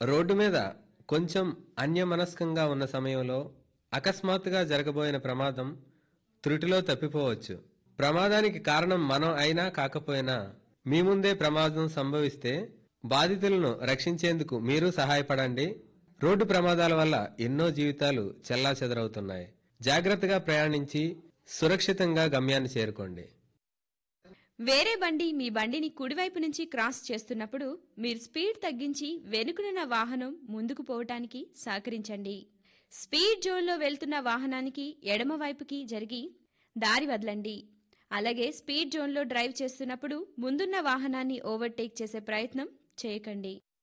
road మీద కొంచెం అన్యమనస్కంగా ఉన్న సమయంలో అకస్మాత్తుగా జరగబోయిన ప్రమాదం త్రుటిలో తప్పిపోవచ్చు ప్రమాదానికి కారణం మనం అయినా కాకపోయినా మీ ముందే ప్రమాదం సంభవిస్తే బాధితులను రక్షించేందుకు మీరు సహాయపడండి రోడ్డు ప్రమాదాల వల్ల ఎన్నో జీవితాలు చెల్లాచెదరవుతున్నాయి జాగ్రత్తగా ప్రయాణించి సురక్షితంగా గమ్యాన్ని చేరుకోండి వేరే బండి మీ బండిని కుడివైపు నుంచి క్రాస్ చేస్తున్నప్పుడు మీరు స్పీడ్ తగ్గించి వెనుకనున్న వాహనం ముందుకు పోవటానికి సహకరించండి స్పీడ్ జోన్లో వెళ్తున్న వాహనానికి ఎడమ వైపుకి జరిగి దారి వదలండి అలాగే స్పీడ్ జోన్లో డ్రైవ్ చేస్తున్నప్పుడు ముందున్న వాహనాన్ని ఓవర్టేక్ చేసే ప్రయత్నం చేయకండి